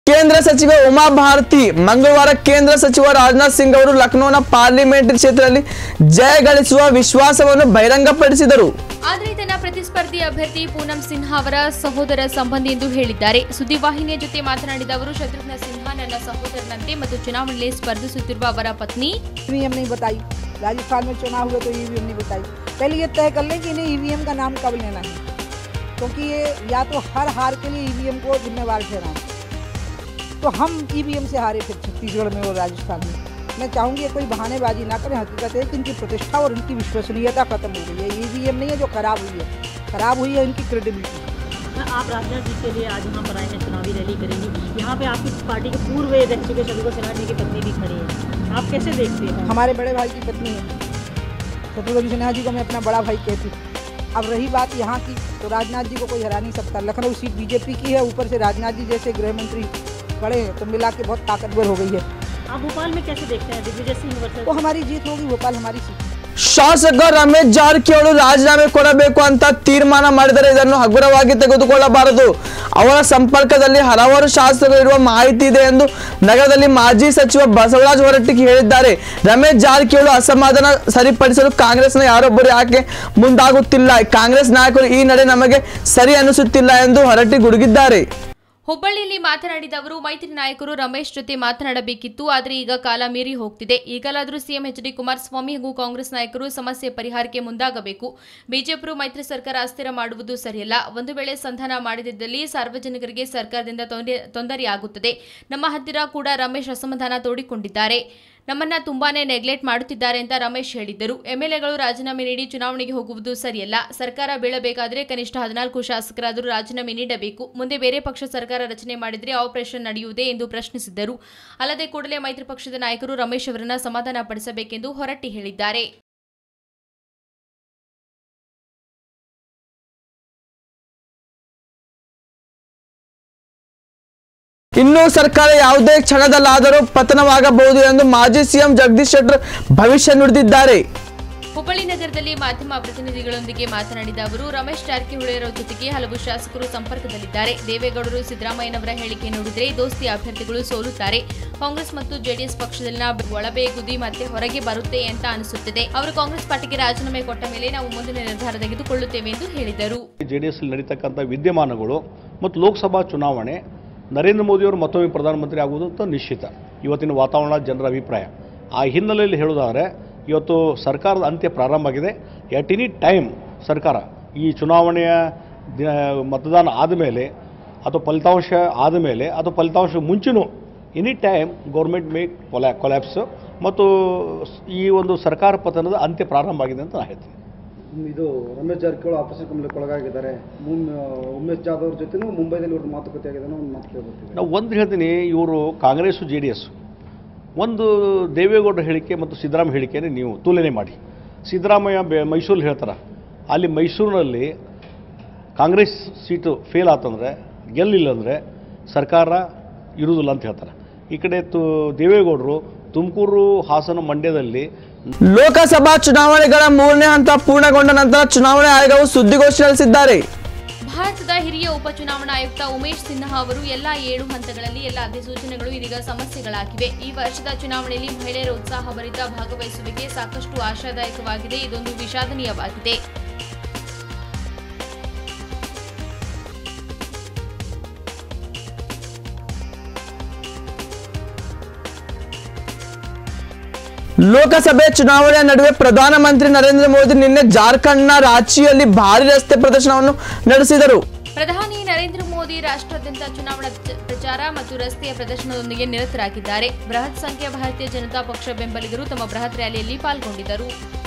ಕೇಂದ್ರ ಸಚಿವ ಉಮಾ ಭಾರತಿ ಮಂಗಳವಾರ ಕೇಂದ್ರ ಸಚಿವ ರಾಜನಾಥ್ ಸಿಂಗ್ ಅವರು ಲಕ್ನೋನ ಪಾರ್ಲಿಮೆಂಟರಿ ಕ್ಷೇತ್ರದಲ್ಲಿ ಜಯ ಗಳಿಸುವ ವಿಶ್ವಾಸವನ್ನು ಬಹಿರಂಗಪಡಿಸಿದರು ಆದರೆ ತನ್ನ ಪ್ರತಿಸ್ಪರ್ಧಿ ಅಭ್ಯರ್ಥಿ ಪೂನಂ ಸಿನ್ಹಾ ಅವರ ಸಹೋದರ ಸಂಬಂಧಿ ಎಂದು ಹೇಳಿದ್ದಾರೆ ಸುದ್ದಿವಾಹಿನಿಯ ಜೊತೆ ಮಾತನಾಡಿದ ಅವರು ಶತ್ರುಘ್ನ ಸಿನ್ಹಾ ನನ್ನ ಸಹೋದರನಂತೆ ಮತ್ತು ಚುನಾವಣೆಯಲ್ಲಿ ಸ್ಪರ್ಧಿಸುತ್ತಿರುವ ಅವರ ಪತ್ನಿ ईवीएम नहीं बताई राजस्थान में चुनाव हुए तो ईवीएम नहीं बताई पहले ये तय कर लें कि इन्हें ईवीएम का नाम कब लेना है क्योंकि ये या तो हर हार के लिए ईवीएम को जिम्मेवार ठहराएं तो हम ईवीएम से हारे फिर छत्तीसगढ़ में और राजस्थान में मैं चाहूँगी ये कोई बहानेबाजी ना करें हकीकत है कि इनकी प्रतिष्ठा और इनकी विश्वसनीयता खत्म हो गई है ईवीएम नहीं है जो खराब हुई है खराब हुई है इनकी क्रेडिबिलिटी आप राजनाथ जी के लिए आज यहाँ पर आए हैं चुनावी रैली करेंगी यहाँ पे आपकी पार्टी के पूर्व रह चुके शत्रुघ्न सिन्हा जी की पत्नी भी खड़ी है आप कैसे देखते हैं हमारे बड़े भाई की पत्नी है शत्रुघ्न सिन्हा जी को मैं अपना बड़ा भाई कहती हूँ अब रही बात यहाँ की तो राजनाथ जी को कोई हरा नहीं सकता लखनऊ सीट बीजेपी की है ऊपर से राजनाथ जी जैसे गृह मंत्री खड़े हैं तो मिला के बहुत ताकतवर हो गई है आप भोपाल में कैसे देखते हैं दिग्विजय सिंह तो वर्सेस हमारी जीत होगी भोपाल हमारी सीट ಶಾಸಕ ರಮೇಶ್ ಜಾರಕಿಹೊಳಿ ರಾಜೀನಾಮೆ ಕೊಡಬೇಕು ಅಂತ ತೀರ್ಮಾನ ಮಾಡಿದರೆ ಇದನ್ನು ಹಗುರವಾಗಿ ತೆಗೆದುಕೊಳ್ಳಬಾರದು ಅವರ ಸಂಪರ್ಕದಲ್ಲಿ ಹಲವಾರು ಶಾಸಕರು ಇರುವ ಮಾಹಿತಿ ಇದೆ ಎಂದು ನಗರದಲ್ಲಿ ಮಾಜಿ ಸಚಿವ ಬಸವರಾಜ ಹೊರಟ್ಟಿಗೆ ಹೇಳಿದ್ದಾರೆ ರಮೇಶ್ ಜಾರಕಿಹೊಳಿ ಅಸಮಾಧಾನ ಸರಿಪಡಿಸಲು ಕಾಂಗ್ರೆಸ್ನ ಯಾರೊಬ್ಬರು ಯಾಕೆ ಮುಂದಾಗುತ್ತಿಲ್ಲ ಕಾಂಗ್ರೆಸ್ ನಾಯಕರು ಈ ನಡೆ ನಮಗೆ ಸರಿ ಅನಿಸುತ್ತಿಲ್ಲ ಎಂದು ಹೊರಟ್ಟಿ ಗುಡುಗಿದ್ದಾರೆ ಹುಬ್ಬಳ್ಳಿಯಲ್ಲಿ ಮಾತನಾಡಿದ ಅವರು ಮೈತ್ರಿ ನಾಯಕರು ರಮೇಶ್ ಜೊತೆ ಮಾತನಾಡಬೇಕಿತ್ತು ಆದರೆ ಈಗ ಕಾಲ ಮೀರಿ ಹೋಗ್ತಿದೆ ಈಗಲಾದರೂ ಸಿಎಂ ಎಚ್ ಡಿ ಕುಮಾರಸ್ವಾಮಿ ಹಾಗೂ ಕಾಂಗ್ರೆಸ್ ನಾಯಕರು ಸಮಸ್ಯೆ ಪರಿಹಾರಕ್ಕೆ ಮುಂದಾಗಬೇಕು ಬಿಜೆಪಿಯು ಮೈತ್ರಿ ಸರ್ಕಾರ ಅಸ್ಥಿರ ಮಾಡುವುದು ಸರಿಯಲ್ಲ ಒಂದು ವೇಳೆ ಸಂಧಾನ ಮಾಡದಿದ್ದಲ್ಲಿ ಸಾರ್ವಜನಿಕರಿಗೆ ಸರ್ಕಾರದಿಂದ ತೊಂದರೆ ತೊಂದರೆಯಾಗುತ್ತದೆ ನಮ್ಮ ಹತ್ತಿರ ಕೂಡ ರಮೇಶ್ ಅಸಮಾಧಾನ ತೋಡಿಕೊಂಡಿದ್ದಾರೆ ನಮ್ಮನ್ನ ತುಂಬಾನೇ ನೆಗ್ಲೆಕ್ಟ್ ಮಾಡುತ್ತಿದ್ದಾರೆ ಅಂತ ರಮೇಶ್ ಹೇಳಿದ್ದರು ಎಂಎಲ್ಎಗಳು ರಾಜೀನಾಮೆ ನೀಡಿ ಚುನಾವಣೆಗೆ ಹೋಗುವುದು ಸರಿಯಲ್ಲ ಸರ್ಕಾರ ಬೀಳಬೇಕಾದ್ರೆ ಕನಿಷ್ಠ ಹದಿನಾಲ್ಕು ಶಾಸಕರಾದರೂ ರಾಜೀನಾಮೆ ನೀಡಬೇಕು ಮುಂದೆ ಬೇರೆ ಪಕ್ಷ ಸರ್ಕಾರ ರಚನೆ ಮಾಡಿದರೆ ಆಪರೇಷನ್ ನಡೆಯುವುದೇ ಎಂದು ಪ್ರಶ್ನಿಸಿದ್ದರು ಅಲ್ಲದೆ ಕೂಡಲೇ ಮೈತ್ರಿ ಪಕ್ಷದ ನಾಯಕರು ರಮೇಶ್ ಅವರನ್ನ ಸಮಾಧಾನ ಪಡಿಸಬೇಕೆಂದು ಹೊರಟ್ಟಿ ಹೇಳಿದ್ದಾರೆ ಇನ್ನು ಸರ್ಕಾರ ಯಾವುದೇ ಕ್ಷಣದಲ್ಲಾದರೂ ಪತನವಾಗಬಹುದು ಎಂದು ಮಾಜಿ ಸಿಎಂ ಜಗದೀಶ್ ಶೆಟ್ಟರ್ ಭವಿಷ್ಯ ನುಡಿದಿದ್ದಾರೆ ಹುಬ್ಬಳ್ಳಿ ನಗರದಲ್ಲಿ ಮಾಧ್ಯಮ ಪ್ರತಿನಿಧಿಗಳೊಂದಿಗೆ ಮಾತನಾಡಿದ ಅವರು ರಮೇಶ್ ಜಾರಕಿಹೊಳಿಯವರ ಜೊತೆಗೆ ಹಲವು ಶಾಸಕರು ಸಂಪರ್ಕದಲ್ಲಿದ್ದಾರೆ ದೇವೇಗೌಡರು ಸಿದ್ದರಾಮಯ್ಯನವರ ಹೇಳಿಕೆ ನೋಡಿದರೆ ದೋಸ್ತಿ ಅಭ್ಯರ್ಥಿಗಳು ಸೋಲುತ್ತಾರೆ ಕಾಂಗ್ರೆಸ್ ಮತ್ತು ಜೆಡಿಎಸ್ ಪಕ್ಷದಲ್ಲಿನ ಒಳಬೇಗುದಿ ಮತ್ತೆ ಹೊರಗೆ ಬರುತ್ತೆ ಅಂತ ಅನಿಸುತ್ತಿದೆ ಅವರು ಕಾಂಗ್ರೆಸ್ ಪಾರ್ಟಿಗೆ ರಾಜೀನಾಮೆ ಕೊಟ್ಟ ಮೇಲೆ ನಾವು ಮುಂದಿನ ನಿರ್ಧಾರ ತೆಗೆದುಕೊಳ್ಳುತ್ತೇವೆ ಎಂದು ಹೇಳಿದರು ಜೆ ಡಿ ಎಸ್ ನಡೀತಕ್ಕಂಥ ವಿದ್ಯಮಾನಗಳು ಮತ್ತು ಲೋಕಸಭಾ ಚುನಾವಣೆ ನರೇಂದ್ರ ಮೋದಿಯವರು ಮತ್ತೊಮ್ಮೆ ಪ್ರಧಾನಮಂತ್ರಿ ಆಗುವುದು ಅಂತ ನಿಶ್ಚಿತ ಇವತ್ತಿನ ವಾತಾವರಣ ಜನರ ಅಭಿಪ್ರಾಯ ಆ ಹಿನ್ನೆಲೆಯಲ್ಲಿ ಹೇಳುವುದಾದರೆ ಇವತ್ತು ಸರ್ಕಾರದ ಅಂತ್ಯ ಪ್ರಾರಂಭ ಆಗಿದೆ ಎಟ್ ಎನಿ ಟೈಮ್ ಸರ್ಕಾರ ಈ ಚುನಾವಣೆಯ ದ- ಮತದಾನ ಆದಮೇಲೆ ಅಥವಾ ಫಲಿತಾಂಶ ಆದಮೇಲೆ ಅಥವಾ ಫಲಿತಾಂಶ ಮುಂಚೆನೂ ಎನಿ ಟೈಮ್ ಗೌರ್ಮೆಂಟ್ ಮೇಕ್ ಕೊಲ್ಯಾ ಕೊಲ್ಯಾಪ್ಸ್ ಮತ್ತು ಈ ಒಂದು ಸರ್ಕಾರ ಪತನದ ಅಂತ್ಯ ಪ್ರಾರಂಭ ಆಗಿದೆ ಅಂತ ನಾನು ಹೇಳ್ತೀನಿ ಇದು ರಮೇಶ್ ಜಾರಕಿಹೊಳಿ ಆಪರೇಷನ್ ಕಮಲಕ್ಕೆ ಒಳಗಾಗಿದ್ದಾರೆ ಮುಂ- ಉಮೇಶ್ ಜಾಧವ್ ಅವ್ರ ಜೊತೆನೂ ಮುಂಬೈದಲ್ಲಿ ಇವ್ರದ್ದು ಮಾತುಕತೆ ಆಗಿದೆ ಅನ್ನೋ ಒಂದು ಮಾತು ಕೇಳ್ಬರ್ತೀವಿ ನಾವು ಒಂದು ಹೇಳ್ತೀನಿ ಇವರು ಕಾಂಗ್ರೆಸ್ಸು ಜೆ ಡಿ ಎಸ್ ಒಂದು ದೇವೇಗೌಡರ ಹೇಳಿಕೆ ಮತ್ತು ಸಿದ್ದರಾಮಯ್ಯ ಹೇಳಿಕೆಯನ್ನು ನೀವು ತುಲನೆ ಮಾಡಿ ಸಿದ್ದರಾಮಯ್ಯ ಬೆ ಮೈಸೂರಲ್ಲಿ ಹೇಳ್ತಾರೆ ಅಲ್ಲಿ ಮೈಸೂರಿನಲ್ಲಿ ಕಾಂಗ್ರೆಸ್ ಸೀಟು ಫೇಲ್ ಆತಂದರೆ ಗೆಲ್ಲಿಲ್ಲ ಅಂದರೆ ಸರ್ಕಾರ ಇರುವುದಿಲ್ಲ ಅಂತ ಹೇಳ್ತಾರೆ ಈ ಕಡೆ ತು ದೇವೇಗೌಡರು ತುಮಕೂರು ಹಾಸನ ಮಂಡ್ಯದಲ್ಲಿ ಲೋಕಸಭಾ ಚುನಾವಣೆಗಳ ಮೂರನೇ ಹಂತ ಪೂರ್ಣಗೊಂಡ ನಂತರ ಚುನಾವಣಾ ಆಯೋಗವು ಸುದ್ದಿಗೋಷ್ಠಿ ನಡೆಸಿದ್ದಾರೆ ಭಾರತದ ಹಿರಿಯ ಉಪಚುನಾವಣಾ ಆಯುಕ್ತ ಉಮೇಶ್ ಸಿನ್ಹಾ ಅವರು ಎಲ್ಲಾ ಏಳು ಹಂತಗಳಲ್ಲಿ ಎಲ್ಲ ಅಧಿಸೂಚನೆಗಳು ಇದೀಗ ಸಮಸ್ಯೆಗಳಾಗಿವೆ ಈ ವರ್ಷದ ಚುನಾವಣೆಯಲ್ಲಿ ಮಹಿಳೆಯರ ಉತ್ಸಾಹಭರಿತ ಭಾಗವಹಿಸುವಿಕೆ ಸಾಕಷ್ಟು ಆಶಾದಾಯಕವಾಗಿದೆ ಇದೊಂದು ವಿಷಾದನೀಯವಾಗಿದೆ ಲೋಕಸಭೆ ಚುನಾವಣೆಯ ನಡುವೆ ಪ್ರಧಾನಮಂತ್ರಿ ನರೇಂದ್ರ ಮೋದಿ ನಿನ್ನೆ ಜಾರ್ಖಂಡ್ನ ರಾಂಚಿಯಲ್ಲಿ ಭಾರಿ ರಸ್ತೆ ಪ್ರದರ್ಶನವನ್ನು ನಡೆಸಿದರು ಪ್ರಧಾನಿ ನರೇಂದ್ರ ಮೋದಿ ರಾಷ್ಟ್ರಾದ್ಯಂತ ಚುನಾವಣಾ ಚ- ಪ್ರಚಾರ ಮತ್ತು ರಸ್ತೆಯ ಪ್ರದರ್ಶನದೊಂದಿಗೆ ನಿರತರಾಗಿದ್ದಾರೆ ಬೃಹತ್ ಸಂಖ್ಯೆಯ ಭಾರತೀಯ ಜನತಾ ಪಕ್ಷ ಬೆಂಬಲಿಗರು ತಮ್ಮ ಬೃಹತ್ ರ್ಯಾಲಿಯಲ್ಲಿ ಪಾಲ್ಗೊಂಡಿದ್ದರು